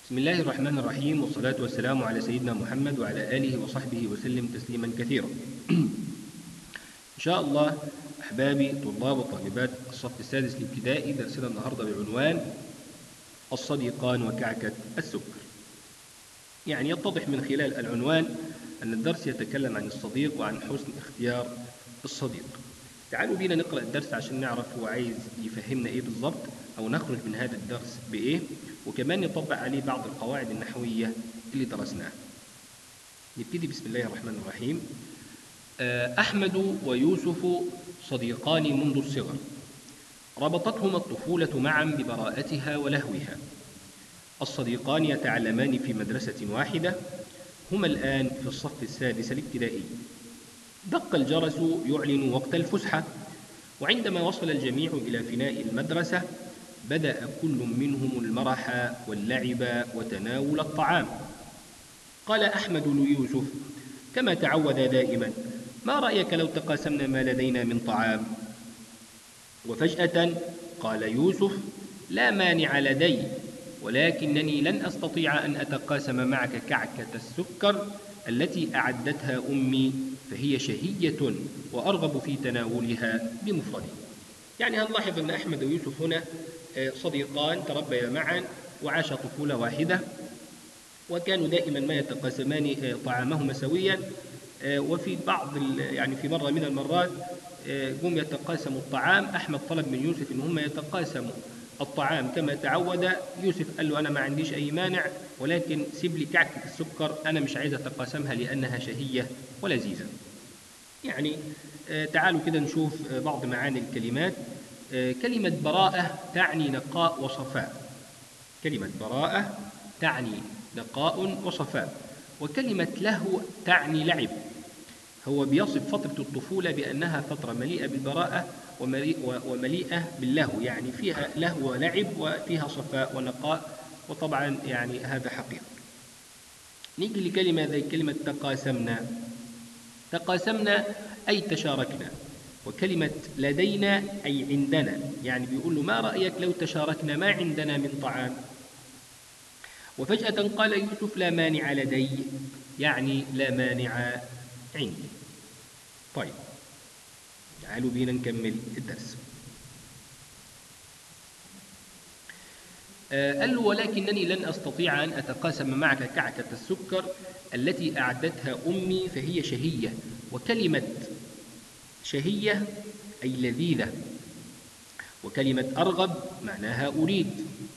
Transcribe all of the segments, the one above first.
بسم الله الرحمن الرحيم والصلاة والسلام على سيدنا محمد وعلى آله وصحبه وسلم تسليما كثيرا إن شاء الله أحبابي طلاب وطالبات الصف السادس الابتدائي درسنا النهاردة بعنوان الصديقان وكعكة السكر يعني يتضح من خلال العنوان أن الدرس يتكلم عن الصديق وعن حسن اختيار الصديق تعالوا بينا نقرأ الدرس عشان نعرف هو عايز يفهمنا إيه بالظبط أو نخرج من هذا الدرس بإيه وكمان نطبق عليه بعض القواعد النحوية اللي درسناها نبتدي بسم الله الرحمن الرحيم أحمد ويوسف صديقان منذ الصغر ربطتهما الطفولة معا ببراءتها ولهوها الصديقان يتعلمان في مدرسة واحدة هما الآن في الصف السادس الابتدائي دق الجرس يعلن وقت الفسحة وعندما وصل الجميع إلى فناء المدرسة بدأ كل منهم المرح واللعب وتناول الطعام قال أحمد ليوسف كما تعود دائما ما رأيك لو تقاسمنا ما لدينا من طعام وفجأة قال يوسف لا مانع لدي ولكنني لن أستطيع أن أتقاسم معك كعكة السكر التي أعدتها أمي فهي شهية وأرغب في تناولها بمفردي يعني هنلاحظ أن أحمد ويوسف هنا صديقان تربيا معا وعاشا طفولة واحدة وكانوا دائما ما يتقاسمان طعامهما سويا وفي بعض يعني في مرة من المرات هم يتقاسموا الطعام أحمد طلب من يوسف أن هم يتقاسموا الطعام كما تعود يوسف قال له أنا ما عنديش أي مانع ولكن سيب لي كعكة السكر أنا مش عايز أتقاسمها لأنها شهية ولذيذة يعني تعالوا كده نشوف بعض معاني الكلمات كلمة براءة تعني نقاء وصفاء كلمة براءة تعني نقاء وصفاء وكلمة لهو تعني لعب هو بيصف فترة الطفولة بأنها فترة مليئة بالبراءة ومليئة باللهو يعني فيها لهو ولعب وفيها صفاء ونقاء وطبعا يعني هذا حقيقي نيجي لكلمة زي كلمة تقاسمنا تقاسمنا أي تشاركنا وكلمة لدينا أي عندنا يعني بيقول له ما رأيك لو تشاركنا ما عندنا من طعام وفجأة قال يوسف لا مانع لدي يعني لا مانع عندي طيب تعالوا بينا نكمل الدرس قال له ولكنني لن أستطيع أن أتقاسم معك كعكة السكر التي أعدتها أمي فهي شهية وكلمة شهية أي لذيذة وكلمة أرغب معناها أريد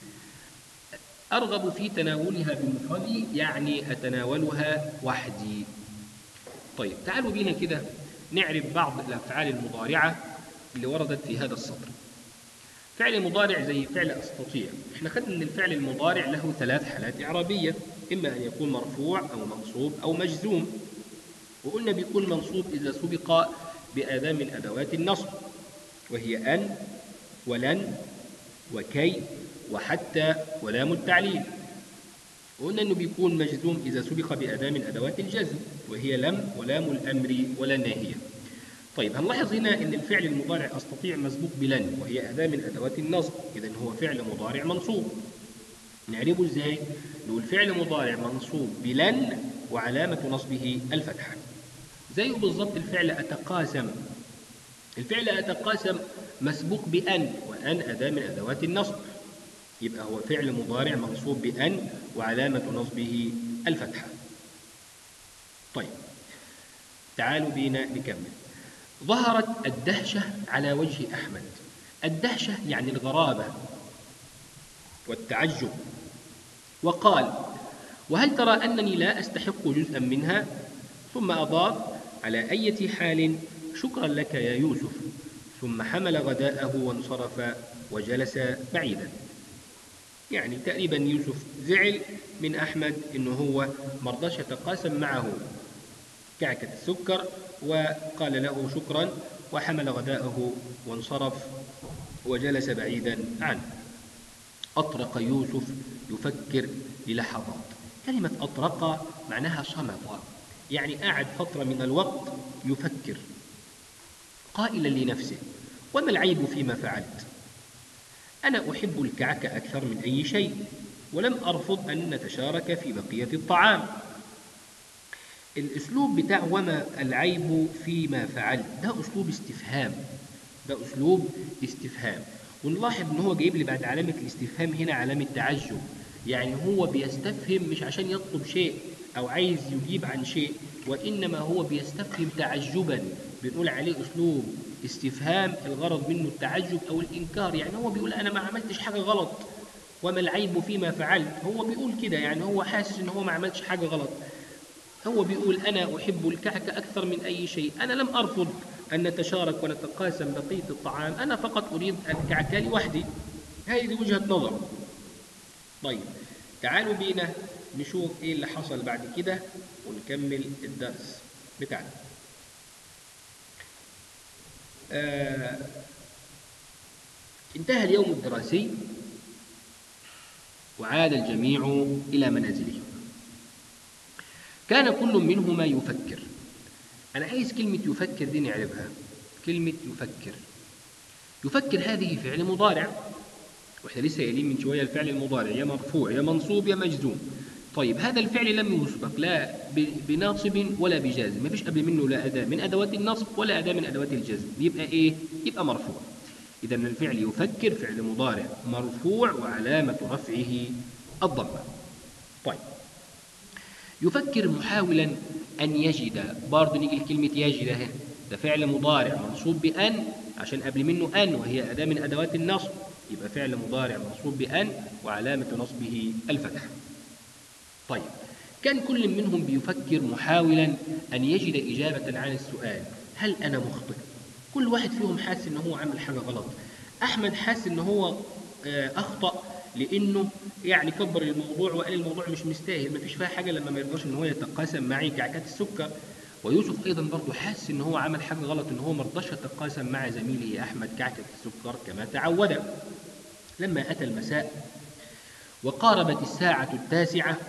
أرغب في تناولها بمفردي يعني أتناولها وحدي طيب تعالوا بينا كده نعرف بعض الأفعال المضارعة اللي وردت في هذا السطر فعل المضارع زي فعل أستطيع احنا خدنا أن الفعل المضارع له ثلاث حالات إعرابية إما أن يكون مرفوع أو منصوب أو مجزوم وقلنا بيكون منصوب إذا سبق بأداة من أدوات النصب وهي أن ولن وكي وحتى ولام التعليل قلنا أنه بيكون مجزوم إذا سبق بأداة من أدوات الجزم وهي لم ولام الأمر ولا الناهية طيب هنلاحظ هنا أن الفعل المضارع أستطيع مسبوق بلن وهي أداة من أدوات النصب إذا هو فعل مضارع منصوب نعرفه إزاي؟ نقول فعل مضارع منصوب بلن وعلامة نصبه الفتحة زيه بالضبط الفعل أتقاسم الفعل أتقاسم مسبوق بأن وأن أداة من أدوات النصب يبقى هو فعل مضارع منصوب بأن وعلامة نصبه الفتحة طيب تعالوا بينا نكمل ظهرت الدهشة على وجه أحمد الدهشة يعني الغرابة والتعجب وقال وهل ترى أنني لا أستحق جزءا منها ثم أضاف على أية حال شكرا لك يا يوسف ثم حمل غداءه وانصرف وجلس بعيدا يعني تقريبا يوسف زعل من أحمد إنه هو مرضاش يتقاسم معه كعكة السكر وقال له شكرا وحمل غداءه وانصرف وجلس بعيدا عنه أطرق يوسف يفكر للحظات كلمة أطرق معناها صمت يعني قعد فترة من الوقت يفكر قائلا لنفسه وما العيب فيما فعلت أنا أحب الكعك أكثر من أي شيء ولم أرفض أن نتشارك في بقية الطعام الأسلوب بتاع وما العيب فيما فعلت ده أسلوب استفهام ده أسلوب استفهام ونلاحظ إن هو جايب لي بعد علامة الاستفهام هنا علامة تعجب يعني هو بيستفهم مش عشان يطلب شيء أو عايز يجيب عن شيء وإنما هو بيستفهم تعجبا بنقول عليه أسلوب استفهام الغرض منه التعجب أو الإنكار يعني هو بيقول أنا ما عملتش حاجة غلط وما العيب فيما فعلت هو بيقول كده يعني هو حاسس إن هو ما عملش حاجة غلط هو بيقول أنا أحب الكعك أكثر من أي شيء أنا لم أرفض أن نتشارك ونتقاسم بقية الطعام أنا فقط أريد الكعك لوحدي هذه وجهة نظر طيب تعالوا بينا نشوف إيه اللي حصل بعد كده ونكمل الدرس بتاعنا آه انتهى اليوم الدراسي وعاد الجميع إلى منازلهم كان كل منهما يفكر أنا عايز كلمة يفكر دي نعرفها كلمة يفكر يفكر هذه فعل مضارع واحنا لسه قايلين من شويه الفعل المضارع يا مرفوع يا منصوب يا مجزوم طيب هذا الفعل لم يسبق لا بناصب ولا بجازم ما فيش قبل منه لا اداه من ادوات النصب ولا اداه من ادوات الجزم يبقى ايه يبقى مرفوع اذا الفعل يفكر فعل مضارع مرفوع وعلامه رفعه الضمه طيب يفكر محاولا أن يجد برضه نيجي لكلمة يجد اهي ده فعل مضارع منصوب بأن عشان قبل منه أن وهي أداة من أدوات النصب يبقى فعل مضارع منصوب بأن وعلامة نصبه الفتح طيب كان كل منهم بيفكر محاولا أن يجد إجابة عن السؤال هل أنا مخطئ؟ كل واحد فيهم حاسس إن هو عمل حاجة غلط أحمد حاسس إن هو أخطأ لانه يعني كبر الموضوع وقال الموضوع مش مستاهل مفيش فيها حاجه لما ما يرضاش ان هو يتقاسم معي كعكات السكر ويوسف ايضا برضه حاسس ان هو عمل حاجه غلط ان هو ما رضاش يتقاسم مع زميله احمد كعكه السكر كما تعود لما اتى المساء وقاربت الساعه التاسعه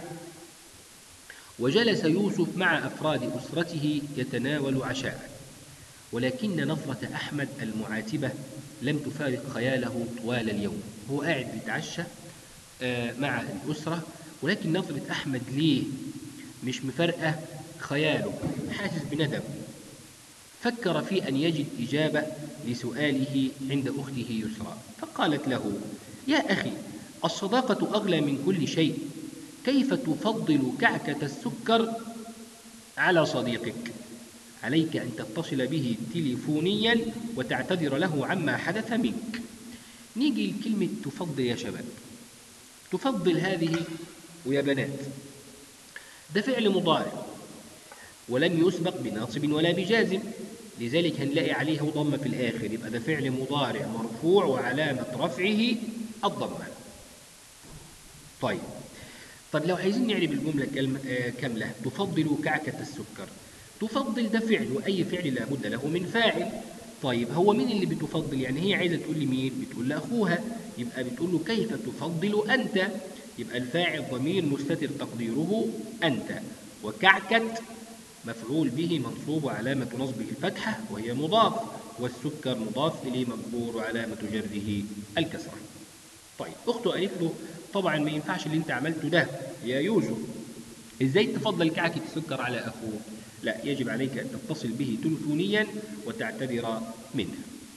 وجلس يوسف مع افراد اسرته يتناول عشاء ولكن نظره احمد المعاتبه لم تفارق خياله طوال اليوم هو قاعد بيتعشى مع الأسرة ولكن نظرة أحمد ليه مش مفارقة خياله حاسس بندم فكر في أن يجد إجابة لسؤاله عند أخته يسرى فقالت له يا أخي الصداقة أغلى من كل شيء كيف تفضل كعكة السكر على صديقك عليك أن تتصل به تليفونيا وتعتذر له عما حدث منك نيجي لكلمة تفضل يا شباب تفضل هذه ويا بنات ده فعل مضارع ولم يسبق بناصب ولا بجازم لذلك هنلاقي عليه ضمة في الآخر يبقى ده فعل مضارع مرفوع وعلامة رفعه الضمة طيب طب لو عايزين نعرف الجملة كاملة تفضل كعكة السكر تفضل ده فعل وأي فعل لابد له من فاعل طيب هو مين اللي بتفضل يعني هي عايزة تقول لي مين بتقول لأخوها يبقى بتقول له كيف تفضل أنت يبقى الفاعل ضمير مستتر تقديره أنت وكعكة مفعول به منصوب وعلامة نصبه الفتحة وهي مضاف والسكر مضاف إليه مجبور وعلامة جره الكسرة طيب أخته قالت له طبعا ما ينفعش اللي انت عملته ده يا يوسف ازاي تفضل كعكة السكر على أخوه لا يجب عليك أن تتصل به تلفونيا وتعتذر منه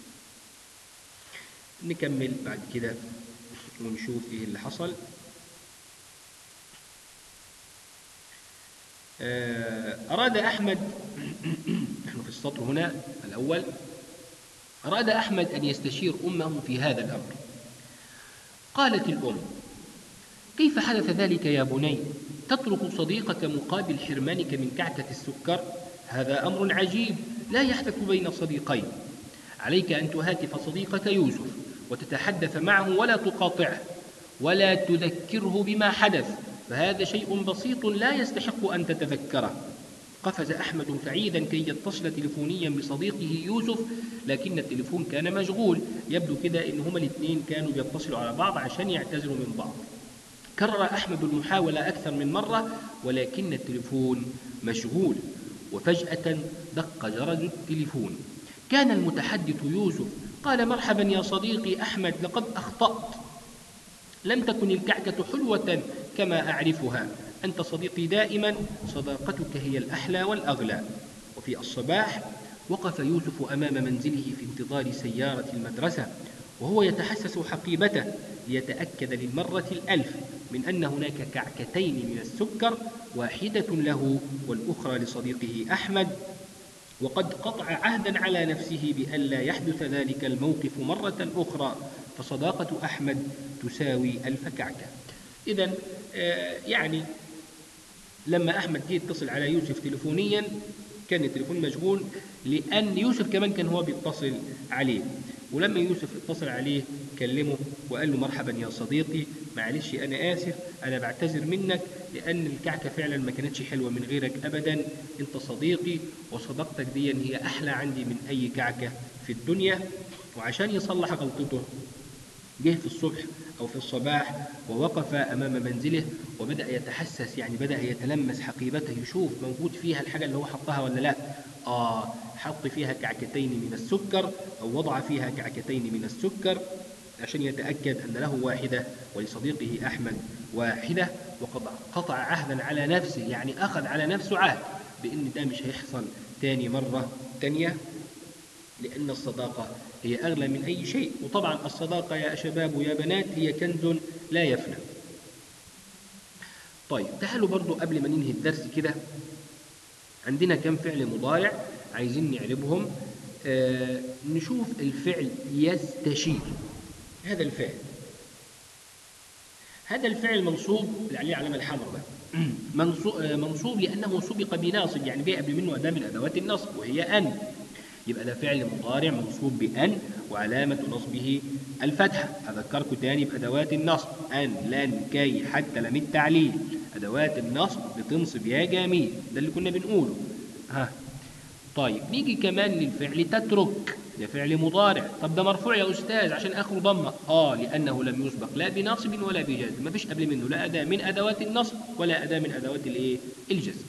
نكمل بعد كده ونشوف ايه اللي حصل أراد أحمد نحن في السطر هنا الأول أراد أحمد أن يستشير أمه في هذا الأمر قالت الأم كيف حدث ذلك يا بني تترك صديقك مقابل حرمانك من كعكة السكر هذا أمر عجيب لا يحدث بين صديقين عليك أن تهاتف صديقك يوسف وتتحدث معه ولا تقاطعه ولا تذكره بما حدث فهذا شيء بسيط لا يستحق أن تتذكره قفز أحمد سعيدا كي يتصل تلفونيا بصديقه يوسف لكن التليفون كان مشغول يبدو كده إن هما الاثنين كانوا بيتصلوا على بعض عشان يعتذروا من بعض كرر أحمد المحاولة أكثر من مرة ولكن التليفون مشغول وفجأة دق جرس التليفون كان المتحدث يوسف قال مرحبا يا صديقي أحمد لقد أخطأت لم تكن الكعكة حلوة كما أعرفها أنت صديقي دائما صداقتك هي الأحلى والأغلى وفي الصباح وقف يوسف أمام منزله في انتظار سيارة المدرسة وهو يتحسس حقيبته ليتأكد للمرة الألف من أن هناك كعكتين من السكر واحدة له والأخرى لصديقه أحمد وقد قطع عهدا على نفسه بألا يحدث ذلك الموقف مرة أخرى فصداقة أحمد تساوي ألف كعكة إذا يعني لما أحمد جه يتصل على يوسف تليفونيا كان التليفون مشغول لأن يوسف كمان كان هو بيتصل عليه ولما يوسف اتصل عليه كلمه وقال له مرحبا يا صديقي معلش أنا آسف أنا بعتذر منك لأن الكعكة فعلا ما كانتش حلوة من غيرك أبدا أنت صديقي وصداقتك دي هي أحلى عندي من أي كعكة في الدنيا وعشان يصلح غلطته جه في الصبح أو في الصباح ووقف أمام منزله وبدأ يتحسس يعني بدأ يتلمس حقيبته يشوف موجود فيها الحاجة اللي هو حطها ولا لا آه حط فيها كعكتين من السكر أو وضع فيها كعكتين من السكر عشان يتأكد أن له واحدة ولصديقه أحمد واحدة وقد قطع عهدا على نفسه يعني أخذ على نفسه عهد بأن ده مش هيحصل تاني مرة تانية لأن الصداقة هي أغلى من أي شيء وطبعا الصداقة يا شباب ويا بنات هي كنز لا يفنى طيب تعالوا برضو قبل ما ننهي الدرس كده عندنا كم فعل مضارع عايزين نعربهم آه نشوف الفعل يستشير هذا الفعل هذا الفعل منصوب اللي عليه علامة الحمراء ده منصوب, منصوب لأنه سبق بناصب يعني جاء قبل منه أداة من أدوات النصب وهي أن يبقى ده فعل مضارع منصوب بأن وعلامة نصبه الفتحة أذكركم تاني بأدوات النصب أن لن كي حتى لم التعليل أدوات النصب بتنصب يا جميل ده اللي كنا بنقوله ها طيب نيجي كمان للفعل تترك ده فعل مضارع طب ده مرفوع يا أستاذ عشان آخره ضمة آه لأنه لم يسبق لا بنصب ولا بجزم ما فيش قبل منه لا أداة من أدوات النصب ولا أداة من أدوات الإيه الجزم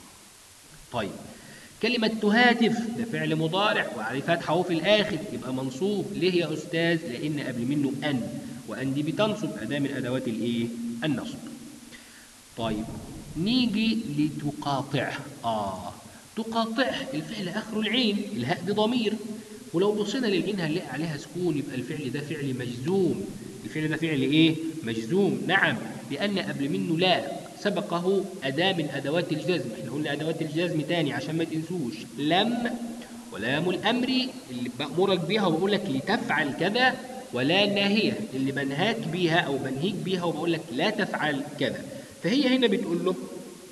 طيب كلمة تهاتف ده فعل مضارع وعليه فتحة في الآخر يبقى منصوب ليه يا أستاذ؟ لأن قبل منه أن وأن دي بتنصب أداة من أدوات الإيه؟ النصب. طيب نيجي لتقاطع آه تقاطع الفعل آخر العين الهاء دي ضمير ولو بصينا للعين هنلاقي عليها سكون يبقى الفعل ده فعل مجزوم الفعل ده فعل إيه؟ مجزوم نعم لأن قبل منه لا سبقه أداة من أدوات الجزم احنا قلنا أدوات الجزم تاني عشان ما تنسوش لم ولام الأمر اللي بأمرك بيها وبقول لك لتفعل كذا ولا الناهية اللي بنهاك بيها أو بنهيك بيها وبقول لك لا تفعل كذا فهي هنا بتقول له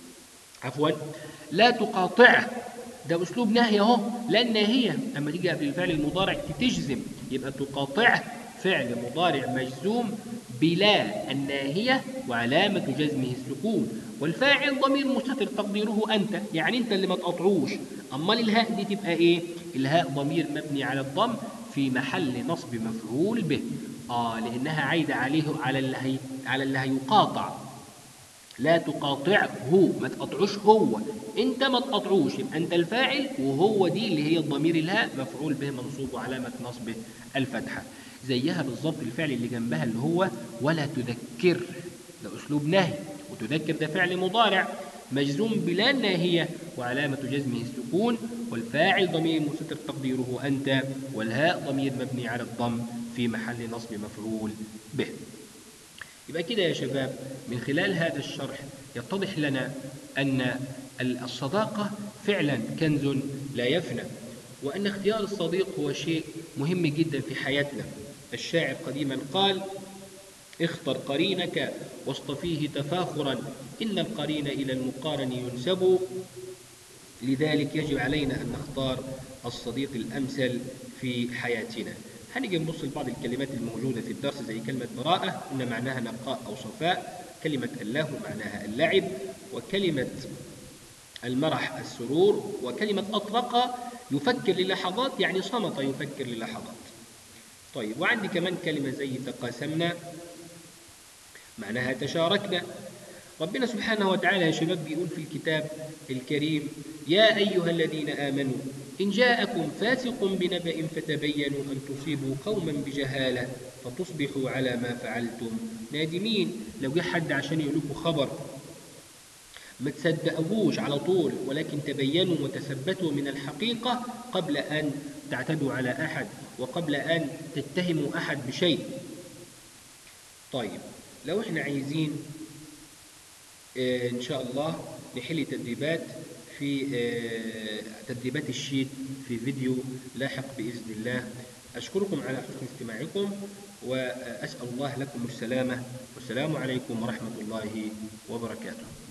عفوا لا تقاطعه ده أسلوب نهي أهو لا الناهية أما تيجي قبل الفعل المضارع تجزم يبقى تقاطعه فعل مضارع مجزوم بلا الناهية وعلامة جزمه السكون والفاعل ضمير مستتر تقديره أنت يعني أنت اللي ما تقطعوش أمال الهاء دي تبقى إيه الهاء ضمير مبني على الضم في محل نصب مفعول به آه لأنها عايدة عليه على اللي هي على اللي هيقاطع لا تقاطعه ما تقطعوش هو انت ما تقطعوش يبقى انت الفاعل وهو دي اللي هي الضمير الهاء مفعول به منصوب وعلامة نصبه الفتحة زيها بالظبط الفعل اللي جنبها اللي هو ولا تذكر ده أسلوب نهي وتذكر ده فعل مضارع مجزوم بلا ناهية وعلامة جزمه السكون والفاعل ضمير مستتر تقديره أنت والهاء ضمير مبني على الضم في محل نصب مفعول به يبقى كده يا شباب من خلال هذا الشرح يتضح لنا أن الصداقة فعلا كنز لا يفنى وأن اختيار الصديق هو شيء مهم جدا في حياتنا الشاعر قديما قال اختر قرينك واصطفيه تفاخرا إن القرين إلى المقارن ينسب لذلك يجب علينا أن نختار الصديق الأمثل في حياتنا هنيجي نبص لبعض الكلمات الموجودة في الدرس زي كلمة براءة إن معناها نقاء أو صفاء كلمة الله معناها اللعب وكلمة المرح السرور وكلمة أطرق يفكر للحظات يعني صمت يفكر للحظات طيب وعندي كمان كلمة زي تقاسمنا معناها تشاركنا ربنا سبحانه وتعالى يا شباب بيقول في الكتاب الكريم يا أيها الذين آمنوا إن جاءكم فاسق بنبأ فتبينوا أن تصيبوا قوما بجهالة فتصبحوا على ما فعلتم نادمين لو جه حد عشان يقول لكم خبر ما تصدقوش على طول ولكن تبينوا وتثبتوا من الحقيقة قبل أن تعتدوا على أحد وقبل أن تتهموا أحد بشيء طيب لو احنا عايزين اه إن شاء الله نحل تدريبات في اه تدريبات الشيت في فيديو لاحق بإذن الله أشكركم على حسن استماعكم وأسأل الله لكم السلامة والسلام عليكم ورحمة الله وبركاته